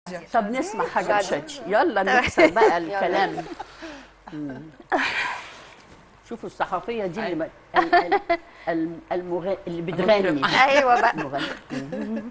طب نسمع حاجه بشادي يلا نكسر بقى الكلام مم. شوفوا الصحفيه دي اللي ب- ال- ال- ال- المغ... اللي بتغني ايوه بقى المغني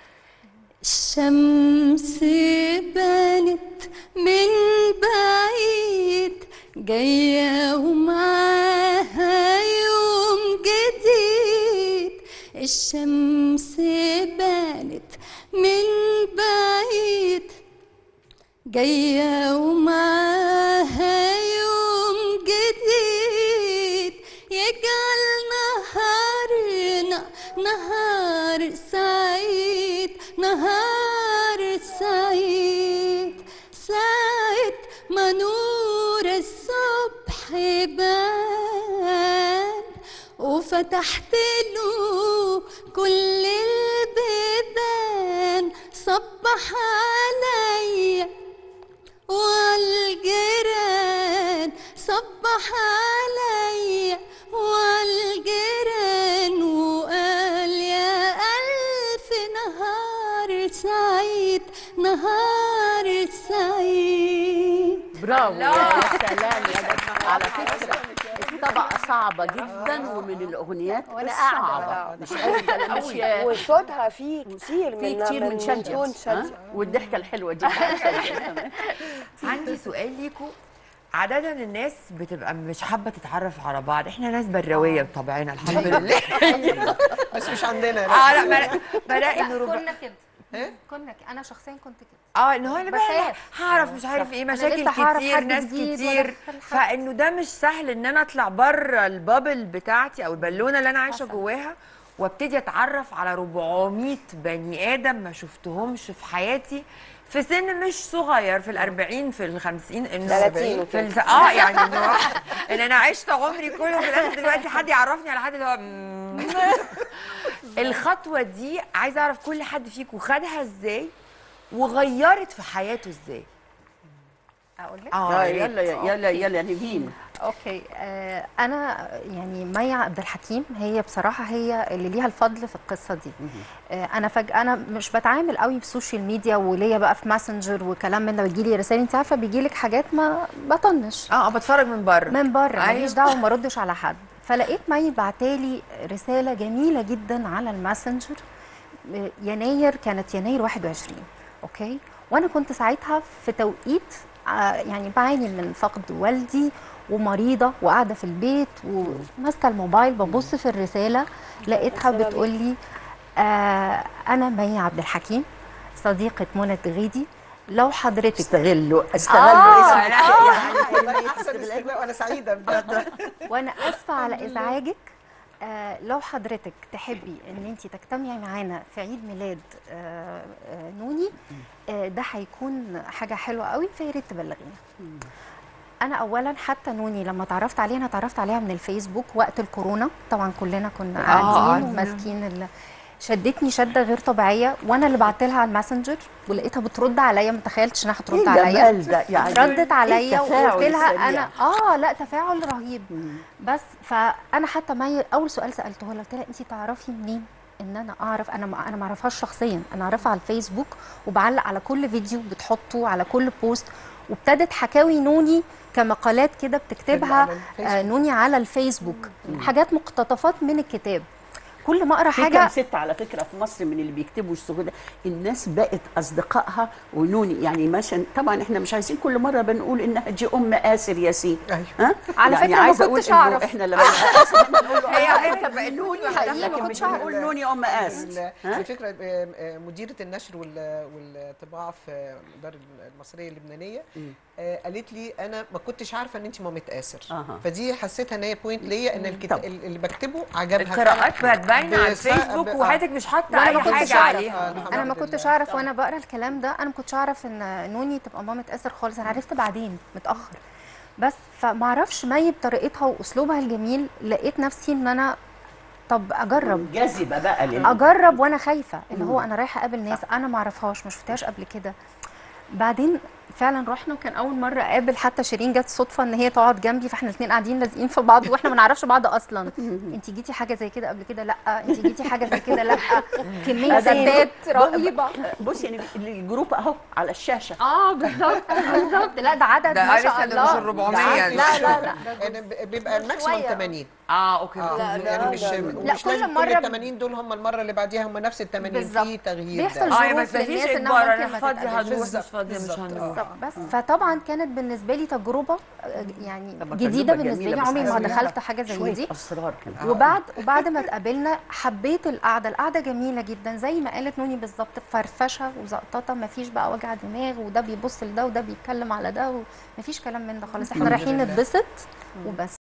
الشمس بانت من بعيد جاية ومعاها يوم جديد الشمس بانت من بعيد جاية ومعاها يوم جديد يجعل نهارنا نهار سعيد نهار سعيد ساعة ما نور الصبح بان وفتحت له كل البيبان صبح عليا والجيران صبح عليا والجيران وقال يا ألف نهار سعيد نهار سعيد برافو يا سلام يا جماعه على فكره الطبقه صعبه جدا ومن الاغنيات وأنا قاعدة الصعبه بقى. مش قوي مش يا- وصوتها فيه كتير في من كتير من شاديه تون ها؟ شاديه والضحكه الحلوه دي بتاعت شادية كمان. عندي سؤال ليكوا عادة الناس بتبقى مش حابة تتعرف على بعض، احنا ناس بريوية بطبعنا الحمد لله. بس مش عندنا اه لا بلا- بلاقي انه ربع كنا كده إيه؟ كنا ك- انا شخصيا كنت كده اه ان هو انا بقى بخاف. هعرف مش عارف ايه مشاكل لسه هعرف كتير حد ناس جديد كتير وأدخل حد. فانه ده مش سهل ان انا اطلع بره البابل بتاعتي او البالونه اللي انا عايشه جواها وابتدي اتعرف على 400 بني ادم ما شفتهمش في حياتي في سن مش صغير في الأربعين في الخمسين انه 30 في الس... اه يعني انه ان انا عشت عمري كله في الاخر دلوقتي حد يعرفني على حد اللي هو مم. الخطوه دي عايزه اعرف كل حد فيكم خدها ازاي وغيرت في حياته ازاي اقول لك آه، يا ريت. يلا يلا يلا نيفين اوكي آه انا يعني مي عبد الحكيم هي بصراحه هي اللي ليها الفضل في القصه دي آه انا فجاه انا مش بتعامل قوي بالسوشيال ميديا وليا بقى في ماسنجر وكلام من ده بيجي لي رسائل انت عارفه بيجي لك حاجات ما بطنش اه بتفرج من بره من بره أيوة. ماليش دعوه ما ردش على حد فلقيت مي بعتالي رساله جميله جدا على الماسنجر آه، يناير كانت يناير 21 اوكي وانا كنت ساعتها في توقيت آه، يعني بعاني من فقد والدي ومريضه وقاعده في البيت وماسكه الموبايل ببص في الرساله لقيتها رسالة بتقول لي آه انا مي عبد الحكيم صديقه منى الدغيدي لو حضرتك استغلوا استغلوا آه، اسم يعني والله احسن استغلاء وانا سعيده بجد وانا اسفه على ازعاجك آه لو حضرتك تحبي ان انت تجتمعي معانا في عيد ميلاد آه آه نوني آه ده هيكون حاجه حلوه قوي فيا ريت تبلغينا انا اولا حتى نوني لما اتعرفت عليها انا اتعرفت عليها من الفيسبوك وقت الكورونا طبعا كلنا كنا قاعدين قعدنا. وماسكين ال... شدتني شده غير طبيعيه وانا اللي بعت لها على الماسنجر ولقيتها بترد عليا ما تخيلتش انها هترد ايه عليا الجمال ده يعني ردت عليا التفاعل وقلت لها السريع. انا اه لا تفاعل رهيب بس فانا حتى مي اول سؤال سالته لها قلت لها انت تعرفي منين ان انا اعرف انا ما انا ما اعرفهاش شخصيا انا اعرفها على الفيسبوك وبعلق على كل فيديو بتحطه على كل بوست وابتدت حكاوي نوني كمقالات كده بتكتبها على الفيسبوك. آه نوني على الفيسبوك حاجات مقتطفات من الكتاب كل ما اقرا في كام حاجه ست على فكره في مصر من اللي بيكتبوا السهول ده الناس بقت اصدقائها ونوني يعني مثلا طبعا احنا مش عايزين كل مره بنقول انها دي ام اسر ياسين أيوة. ها على يعني فكرة ما عايزة أقول كنتش إنه أعرف. احنا لما نبقى اسر احنا نقول له هي انت انت بقى نوني حقيقي ما لكن كنتش مش أعرف. بنقول نوني ام اسر ال- ها؟ على فكره آه، آه، مديره النشر وال- والطباعه في الدار المصريه اللبنانيه آه، قالت لي انا ما كنتش عارفه ان انت مامه اسر أها. فدي حسيتها ان هي بوينت ليا ان طب. الكتاب اللي بكتبه عجبها القراءات فعلاً. بقت باينه على بس- الفيسبوك آه، وحضرتك مش حاطه وأنا اي ما كنتش حاجه أعرف. عليها آه، الحمد انا ما لله. كنتش اعرف وانا بقرا الكلام ده انا ما كنتش اعرف ان نوني تبقى مامه اسر خالص انا عرفت بعدين متاخر بس فما اعرفش مي بطريقتها واسلوبها الجميل لقيت نفسي ان انا طب اجرب جاذبه بقى لل- اجرب وانا خايفه اللي هو انا رايحه اقابل ناس انا ما اعرفهاش ما شفتهاش قبل كده بعدين فعلا رحنا وكان اول مره اقابل حتى شيرين جت صدفه ان هي تقعد جنبي فاحنا الاثنين قاعدين لازقين في بعض واحنا ما نعرفش بعض اصلا انت جيتي حاجه زي كده قبل كده لا انت جيتي حاجه زي كده لا كميه ستات رهيبه بص يعني الجروب اهو على الشاشه اه بالظبط بالظبط لا ده عدد ده ما شاء لسه ده الله مش ال 400 لا لا لا يعني ب- بيبقى الماكسيموم شوية. 80 اه اوكي اه لا، يعني مش لا، لا، مش كل لازم مرة كل ب- ال 80 دول هم المره اللي بعديها هم نفس ال 80 بالظبط. في تغيير بيحصل ده. اه ظروف بس مفيش للناس إنها اجبار ممكن انا ما فاضيه تتقابلش. هنروح مش بالظبط، فاضيه مش بالظبط، هنروح بالظبط بس فطبعا كانت بالنسبه لي تجربه آه، يعني طبعاً جديده تجربة بالنسبه جميلة، لي بس عمري ما عايزة دخلت حاجه زي شويه دي اسرار كمان وبعد وبعد ما اتقابلنا حبيت القعده القعده جميله جدا زي ما قالت نوني بالظبط فرفشه وزقططه ما فيش بقى وجع دماغ وده بيبص لده وده بيتكلم على ده وما فيش كلام من ده خالص احنا الحمد رايحين لله. نتبسط وبس